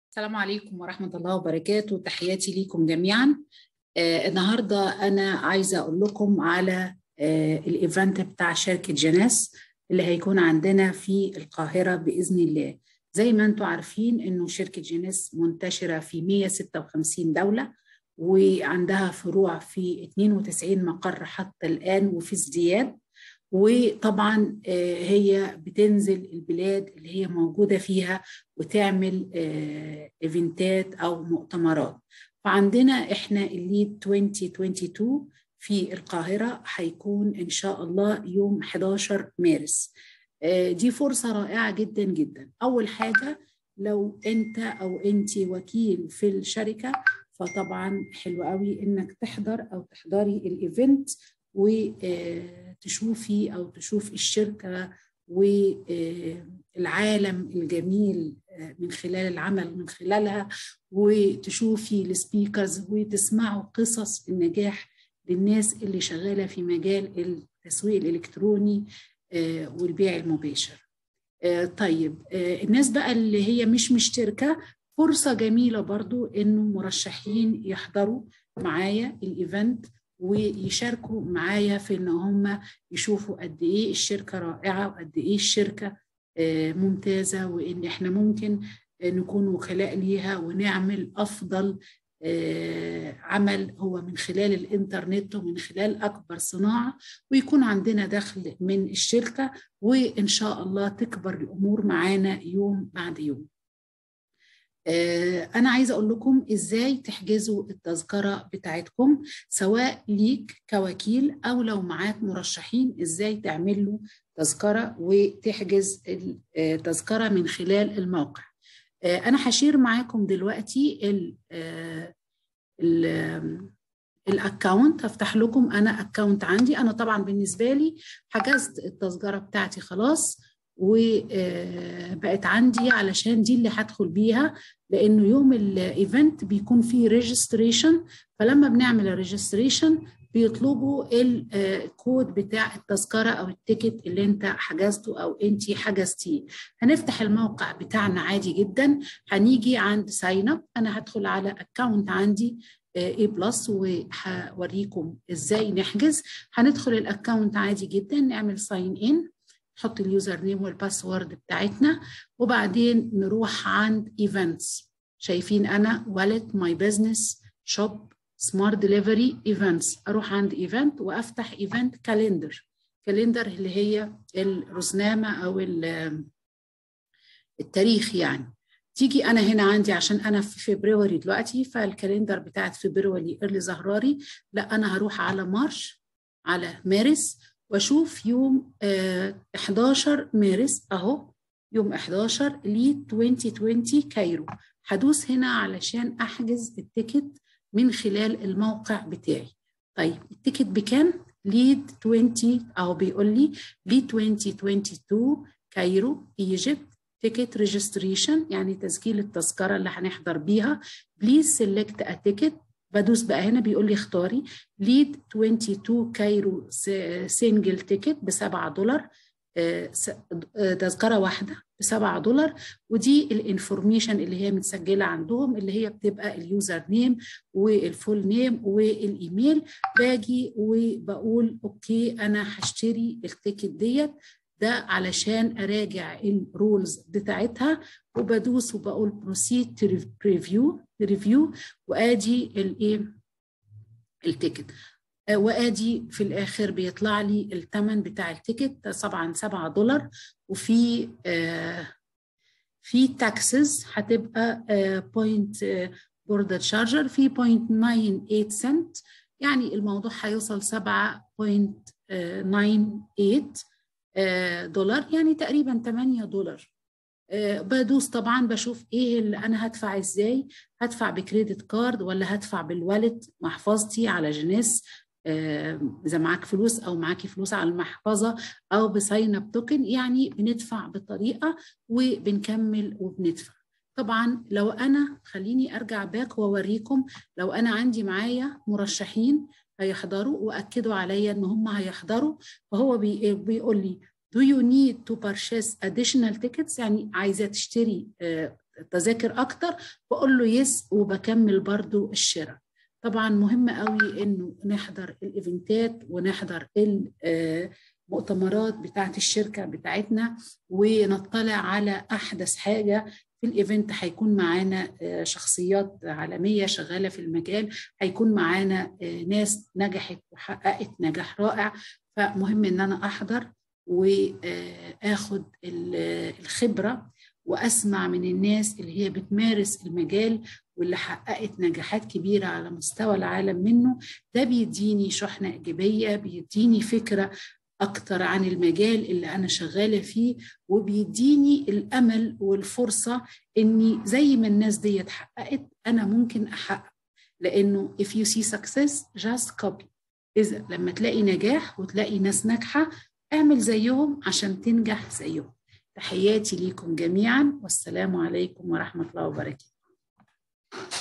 السلام عليكم ورحمة الله وبركاته تحياتي ليكم جميعا آه النهاردة أنا عايزة أقول لكم على آه الإيفنت بتاع شركة جناس اللي هيكون عندنا في القاهرة بإذن الله زي ما أنتم عارفين أنه شركة جناس منتشرة في 156 دولة وعندها فروع في 92 مقر حتى الآن وفي ازدياد وطبعا هي بتنزل البلاد اللي هي موجوده فيها وتعمل ايفنتات او مؤتمرات فعندنا احنا الليد 2022 في القاهره هيكون ان شاء الله يوم 11 مارس دي فرصه رائعه جدا جدا اول حاجه لو انت او انت وكيل في الشركه فطبعا حلو قوي انك تحضر او تحضري الايفنت وتشوفي او تشوف الشركه والعالم الجميل من خلال العمل من خلالها وتشوفي السبيكرز وتسمعوا قصص النجاح للناس اللي شغاله في مجال التسويق الالكتروني والبيع المباشر. طيب الناس بقى اللي هي مش مشتركه فرصه جميله برضو انه مرشحين يحضروا معايا الايفنت ويشاركوا معايا في ان هم يشوفوا قد ايه الشركه رائعه وقد ايه الشركه ممتازه وان احنا ممكن نكون وكلاء ليها ونعمل افضل عمل هو من خلال الانترنت ومن خلال اكبر صناعه ويكون عندنا دخل من الشركه وان شاء الله تكبر الامور معانا يوم بعد يوم. أنا عايزة أقول لكم إزاي تحجزوا التذكرة بتاعتكم سواء ليك كوكيل أو لو معاك مرشحين إزاي تعمل له تذكرة وتحجز التذكرة من خلال الموقع أنا هشير معاكم دلوقتي ال ال الاكونت هفتح لكم انا اكونت عندي انا طبعا بالنسبه لي حجزت التذكره بتاعتي خلاص وبقت عندي علشان دي اللي هدخل بيها لانه يوم الايفنت بيكون فيه ريجستريشن فلما بنعمل الريجستريشن بيطلبوا الكود بتاع التذكره او التيكت اللي انت حجزته او انت حجزتيه هنفتح الموقع بتاعنا عادي جدا هنيجي عند ساين اب انا هدخل على اكونت عندي اي بلس وهوريكم ازاي نحجز هندخل الاكونت عادي جدا نعمل ساين ان نحط اليوزر نيم والباسورد بتاعتنا وبعدين نروح عند ايفنتس شايفين انا والت ماي بزنس شوب سمارت ديليفري ايفنتس اروح عند ايفنت وافتح ايفنت كالندر كالندر اللي هي الرزنامه او التاريخ يعني تيجي انا هنا عندي عشان انا في فبراير دلوقتي فالكالندر بتاعت فبراير اللي ظهرالي لا انا هروح على مارش على مارس واشوف يوم 11 مارس اهو يوم 11 ل 2020 كايرو هدوس هنا علشان احجز التيكت من خلال الموقع بتاعي طيب التيكت بكام ليد 20 اهو بيقول لي ل 2022 كايرو ايجيبت تيكت ريجستريشن يعني تسجيل التذكره اللي هنحضر بيها بليز سيلكت ا تيكت بدوس بقى هنا بيقول لي اختاري ليد 22 كايرو سنجل تيكت ب 7 دولار تذكره واحده ب 7 دولار ودي الانفورميشن اللي هي متسجله عندهم اللي هي بتبقى اليوزر نيم والفول نيم والايميل باجي وبقول اوكي انا هشتري التيكت ديت ده علشان اراجع الرولز بتاعتها وبدوس وبقول بروسيد تو ريفيو ريفيو وادي الايه التيكت وادي في الاخر بيطلع لي الثمن بتاع التيكت طبعا 7 دولار وفي آه في تاكسز هتبقى بوينت بوردر تشارجر في 0.98 سنت يعني الموضوع هيوصل 7.98 دولار يعني تقريبا 8 دولار بدوس طبعا بشوف ايه اللي انا هدفع ازاي هدفع بكريدت كارد ولا هدفع بالوالت محفظتي على جنس اذا معاك فلوس او معاكي فلوس على المحفظه او بساين اب توكن يعني بندفع بطريقه وبنكمل وبندفع طبعا لو انا خليني ارجع باك واوريكم لو انا عندي معايا مرشحين هيحضروا واكدوا عليا ان هم هيحضروا فهو بي بيقول لي do you need to purchase additional tickets يعني عايزه تشتري تذاكر اكتر بقول له يس وبكمل برضو الشراء طبعا مهم قوي انه نحضر الايفنتات ونحضر المؤتمرات بتاعت الشركه بتاعتنا ونطلع على احدث حاجه في الايفنت هيكون معانا شخصيات عالميه شغاله في المجال هيكون معانا ناس نجحت وحققت نجاح رائع فمهم ان انا احضر واخد الخبره واسمع من الناس اللي هي بتمارس المجال واللي حققت نجاحات كبيره على مستوى العالم منه ده بيديني شحنه ايجابيه بيديني فكره اكتر عن المجال اللي انا شغاله فيه وبيديني الامل والفرصه اني زي ما الناس دي حققت انا ممكن احقق لانه if you see success just copy اذا لما تلاقي نجاح وتلاقي ناس ناجحه اعمل زيهم عشان تنجح زيهم تحياتي ليكم جميعا والسلام عليكم ورحمه الله وبركاته